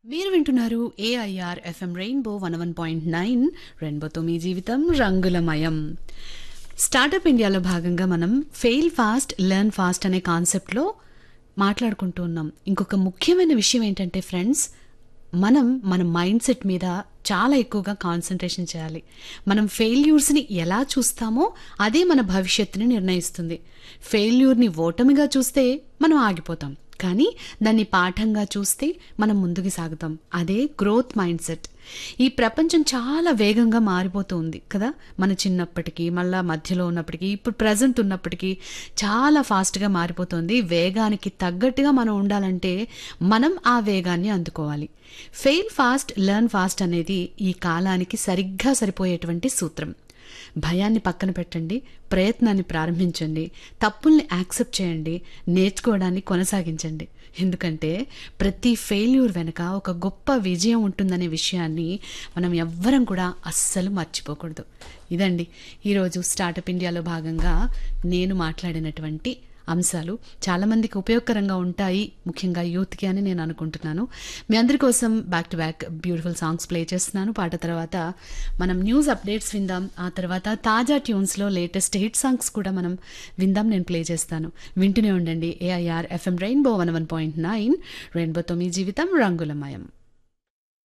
మీరు వింటున్నారు AIR FM rainbow one one point nine రెయిన్బోతో మీ జీవితం రంగులమయం స్టార్టప్ ఇండియాలో భాగంగా మనం ఫెయిల్ ఫాస్ట్ లెర్న్ ఫాస్ట్ అనే కాన్సెప్ట్లో మాట్లాడుకుంటూ ఉన్నాం ఇంకొక ముఖ్యమైన విషయం ఏంటంటే ఫ్రెండ్స్ మనం మన మైండ్ సెట్ మీద చాలా ఎక్కువగా కాన్సన్ట్రేషన్ చేయాలి మనం ఫెయిల్యూర్స్ని ఎలా చూస్తామో అదే మన భవిష్యత్తుని నిర్ణయిస్తుంది ఫెయిల్యూర్ని ఓటమిగా చూస్తే మనం ఆగిపోతాం కానీ దాన్ని పాఠంగా చూస్తే మనం ముందుకు సాగుతాం అదే గ్రోత్ మైండ్ సెట్ ఈ ప్రపంచం చాలా వేగంగా మారిపోతూ ఉంది కదా మన చిన్నప్పటికీ మళ్ళా మధ్యలో ఉన్నప్పటికీ ఇప్పుడు ప్రజెంట్ ఉన్నప్పటికీ చాలా ఫాస్ట్గా మారిపోతుంది వేగానికి తగ్గట్టుగా మనం ఉండాలంటే మనం ఆ వేగాన్ని అందుకోవాలి ఫెయిల్ ఫాస్ట్ లెర్న్ ఫాస్ట్ అనేది ఈ కాలానికి సరిగ్గా సరిపోయేటువంటి సూత్రం భయాన్ని పక్కన పెట్టండి ప్రయత్నాన్ని ప్రారంభించండి తప్పుల్ని యాక్సెప్ట్ చేయండి నేర్చుకోవడాన్ని కొనసాగించండి ఎందుకంటే ప్రతి ఫెయిల్యూర్ వెనుక ఒక గొప్ప విజయం ఉంటుందనే విషయాన్ని మనం ఎవ్వరం కూడా అస్సలు మర్చిపోకూడదు ఇదండి ఈరోజు స్టార్టప్ ఇండియాలో భాగంగా నేను మాట్లాడినటువంటి అంశాలు చాలామందికి ఉపయోగకరంగా ఉంటాయి ముఖ్యంగా యూత్కి అని నేను అనుకుంటున్నాను మీ అందరి కోసం back to back beautiful songs play చేస్తున్నాను పాట తర్వాత మనం న్యూస్ అప్డేట్స్ విందాం ఆ తర్వాత తాజా ట్యూన్స్లో లేటెస్ట్ హిట్ సాంగ్స్ కూడా మనం విందాం నేను ప్లే చేస్తాను వింటూనే ఉండండి AIR FM rainbow one one point nine రెయిన్బోతో మీ జీవితం రంగులమయం